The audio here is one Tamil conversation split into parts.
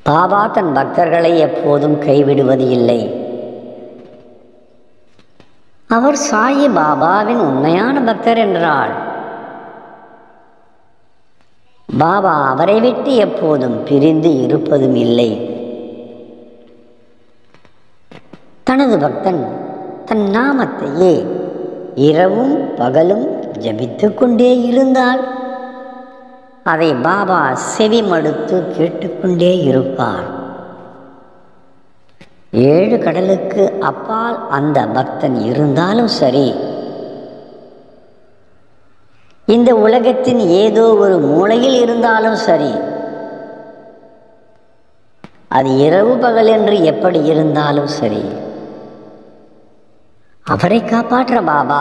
பாபா தன் பக்தர்களை எப்போதும் கைவிடுவது இல்லை அவர் சாயி பாபாவின் உண்மையான பக்தர் என்றாள் பாபா அவரை விட்டு எப்போதும் பிரிந்து இருப்பதும் இல்லை தனது பக்தன் தன் நாமத்தையே இரவும் பகலும் ஜபித்துக் கொண்டே இருந்தால் அதை பாபா செவி மடுத்து கேட்டுக்கொண்டே இருப்பார் ஏழு கடலுக்கு அப்பால் அந்த பக்தன் இருந்தாலும் சரி இந்த உலகத்தின் ஏதோ ஒரு மூலையில் இருந்தாலும் சரி அது இரவு பகல் என்று எப்படி இருந்தாலும் சரி அவரை காப்பாற்ற பாபா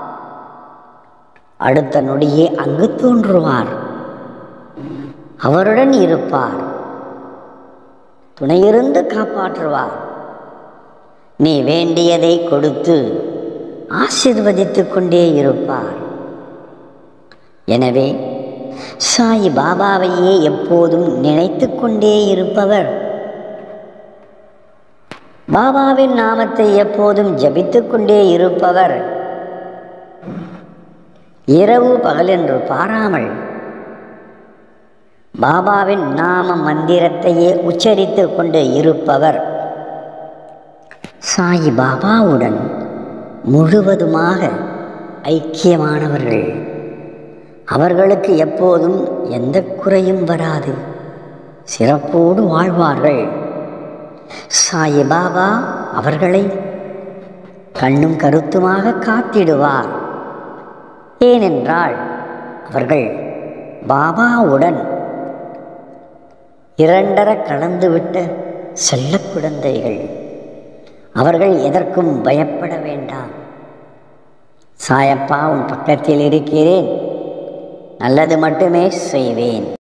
அடுத்த நொடியே அங்கு தோன்றுவார் அவருடன் இருப்பார் துணையிருந்து காப்பாற்றுவார் நீ வேண்டியதை கொடுத்து ஆசிர்வதித்துக் கொண்டே இருப்பார் எனவே சாய் பாபாவையே எப்போதும் நினைத்து கொண்டே இருப்பவர் பாபாவின் நாமத்தை எப்போதும் ஜபித்துக் கொண்டே இருப்பவர் இரவு பகலென்று பாராமல் பாபாவின் நாம மந்திரத்தையே உச்சரித்து கொண்டு இருப்பவர் சாய் பாபாவுடன் முழுவதுமாக ஐக்கியமானவர்கள் அவர்களுக்கு எப்போதும் எந்த குறையும் வராது சிறப்போடு வாழ்வார்கள் சாய் பாபா அவர்களை கண்ணும் கருத்துமாக காத்திடுவார் ஏனென்றால் அவர்கள் பாபாவுடன் இரண்டர கலந்துவிட்ட செல்ல குழந்தைகள் அவர்கள் எதற்கும் பயப்பட வேண்டாம் சாயப்பா உன் பக்கத்தில் இருக்கிறேன் நல்லது மட்டுமே செய்வேன்